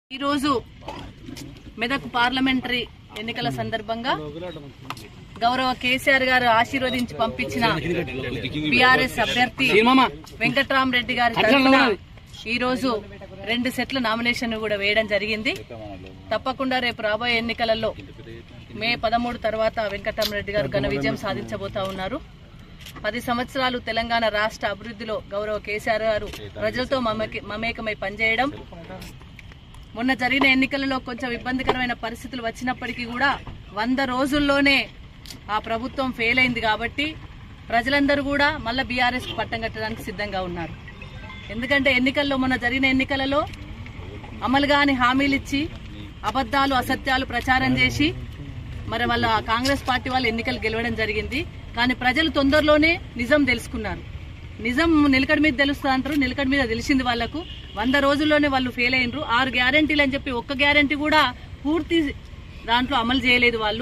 ఈరోజు మెదక్ పార్లమెంటరీ ఎన్నికల సందర్భంగా గౌరవ కేసీఆర్ గారు ఆశీర్వదించి పంపించిన బీఆర్ఎస్ అభ్యర్థి వెంకట్రామరెడ్డి గారి తరఫున ఈ రోజు రెండు సెట్ల నామినేషన్ కూడా వేయడం జరిగింది తప్పకుండా రేపు రాబోయే ఎన్నికలలో మే పదమూడు తర్వాత వెంకట్రామరెడ్డి గారు ఘన విజయం సాధించబోతా ఉన్నారు పది సంవత్సరాలు తెలంగాణ రాష్ట్ర అభివృద్ధిలో గౌరవ కేసీఆర్ గారు ప్రజలతో మమేక- మమేకమై పనిచేయడం మొన్న జరిగిన ఎన్నికలలో కొంచెం ఇబ్బందికరమైన పరిస్థితులు వచ్చినప్పటికీ కూడా వంద రోజుల్లోనే ఆ ప్రభుత్వం ఫెయిల్ అయింది కాబట్టి ప్రజలందరూ కూడా మళ్ళీ బీఆర్ఎస్ పట్టం కట్టడానికి సిద్ధంగా ఉన్నారు ఎందుకంటే ఎన్నికల్లో మొన్న జరిగిన ఎన్నికలలో అమలు కాని హామీలు ఇచ్చి అబద్ధాలు అసత్యాలు ప్రచారం చేసి మరి వాళ్ళ కాంగ్రెస్ పార్టీ వాళ్ళు ఎన్నికలు గెలవడం జరిగింది కానీ ప్రజలు తొందరలోనే నిజం తెలుసుకున్నారు నిజం నిలకడ మీద తెలుస్తా అంటారు నిలకడ మీద తెలిసింది వాళ్లకు వంద రోజుల్లోనే వాళ్ళు ఫెయిల్ అయినరు ఆరు గ్యారంటీలు అని చెప్పి ఒక్క గ్యారంటీ కూడా పూర్తి దాంట్లో అమలు చేయలేదు వాళ్ళు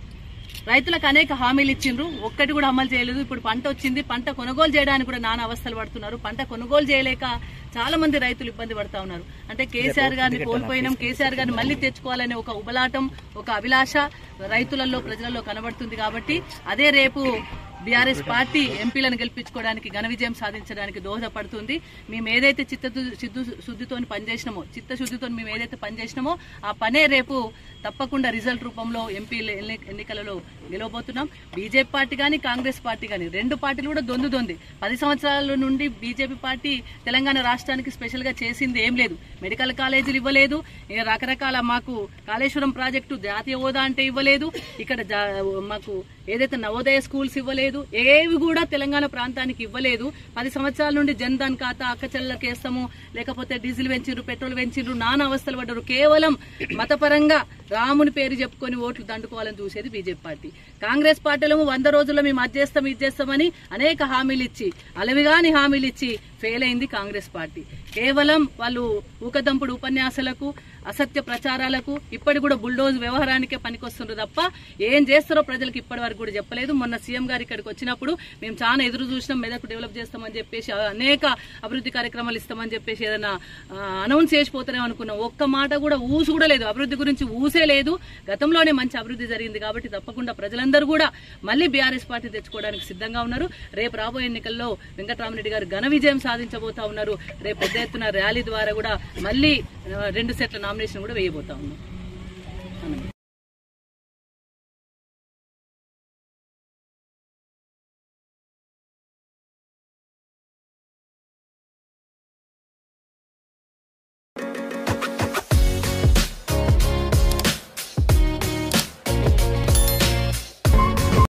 రైతులకు అనేక హామీలు ఇచ్చిండ్రు ఒక్కటి కూడా అమలు చేయలేదు ఇప్పుడు పంట వచ్చింది పంట కొనుగోలు చేయడానికి కూడా నానా అవస్థలు పడుతున్నారు పంట కొనుగోలు చేయలేక చాలా మంది రైతులు ఇబ్బంది పడతా ఉన్నారు అంటే కేసీఆర్ గారిని కోల్పోయినాం కేసీఆర్ గారిని మళ్ళీ తెచ్చుకోవాలనే ఒక ఉబలాటం ఒక అభిలాష రైతులలో ప్రజలలో కనబడుతుంది కాబట్టి అదే రేపు బీఆర్ఎస్ పార్టీ ఎంపీలను గెలిపించుకోవడానికి ఘన విజయం సాధించడానికి దోహదపడుతుంది మేము ఏదైతే చిత్త సిద్ధు శుద్ధితో పనిచేసినామో చిత్తశుద్ధితో మేము ఏదైతే పనిచేసినామో ఆ పనే రేపు తప్పకుండా రిజల్ట్ రూపంలో ఎంపీ ఎన్నికలలో గెలవబోతున్నాం బీజేపీ పార్టీ కానీ కాంగ్రెస్ పార్టీ కానీ రెండు పార్టీలు కూడా దొందు దొంది పది సంవత్సరాల నుండి బీజేపీ పార్టీ తెలంగాణ రాష్ట్రానికి స్పెషల్ గా చేసింది ఏం లేదు మెడికల్ కాలేజీలు ఇవ్వలేదు ఇక రకరకాల మాకు కాళేశ్వరం ప్రాజెక్టు జాతీయ హోదా అంటే ఇవ్వలేదు ఇక్కడ జా- మాకు ఏదైతే నవోదయ స్కూల్స్ ఇవ్వలేదు ఏవి కూడా తెలంగాణ ప్రాంతానికి ఇవ్వలేదు పది సంవత్సరాల నుండి జన్ ధన్ ఖాతా అక్క చెల్లెలకు వేస్తాము లేకపోతే డీజిల్ పెంచిర్రు పెట్రోల్ పెంచిర్రు నానా అవస్థలు పడ్డారు కేవలం మతపరంగా రాముని పేరు చెప్పుకొని ఓట్లు దండుకోవాలని చూసేది బీజేపీ పార్టీ కాంగ్రెస్ పార్టీలో వంద రోజుల్లో మేము అది చేస్తాం ఇది చేస్తామని అనేక హామీలు ఇచ్చి అలవిగాని హామీలు ఇచ్చి ఫెయిల్ అయింది కాంగ్రెస్ పార్టీ కేవలం వాళ్ళు ఊకదంపుడు ఉపన్యాసాలకు అసత్య ప్రచారాలకు ఇప్పటి కూడా బుల్డోజ్ వ్యవహారానికే పనికొస్తుండ్రు తప్ప ఏం చేస్తారో ప్రజలకు ఇప్పటి వరకు కూడా చెప్పలేదు మొన్న సీఎం గారు ఇక్కడికి వచ్చినప్పుడు మేము చాలా ఎదురు చూసినాం మెదక్ డెవలప్ చేస్తామని చెప్పేసి అనేక అభివృద్ధి కార్యక్రమాలు ఇస్తామని చెప్పేసి ఏదైనా అనౌన్స్ చేసిపోతారేమో అనుకున్నాం ఒక్క మాట కూడా ఊసు కూడా లేదు అభివృద్ధి గురించి ఊసే లేదు గతంలోనే మంచి అభివృద్ధి జరిగింది కాబట్టి తప్పకుండా ప్రజలందరూ కూడా మళ్ళీ బీఆర్ఎస్ పార్టీ తెచ్చుకోవడానికి సిద్ధంగా ఉన్నారు రేపు రాబోయే ఎన్నికల్లో వెంకటరామరెడ్డి గారు ఘన విజయం సాధించబోతా ఉన్నారు రేపు పెద్ద ఎత్తున ర్యాలీ ద్వారా కూడా మళ్ళీ ఆ, రెండు సెట్ల నామినేషన్ కూడా వేయబోతా ఉన్నాం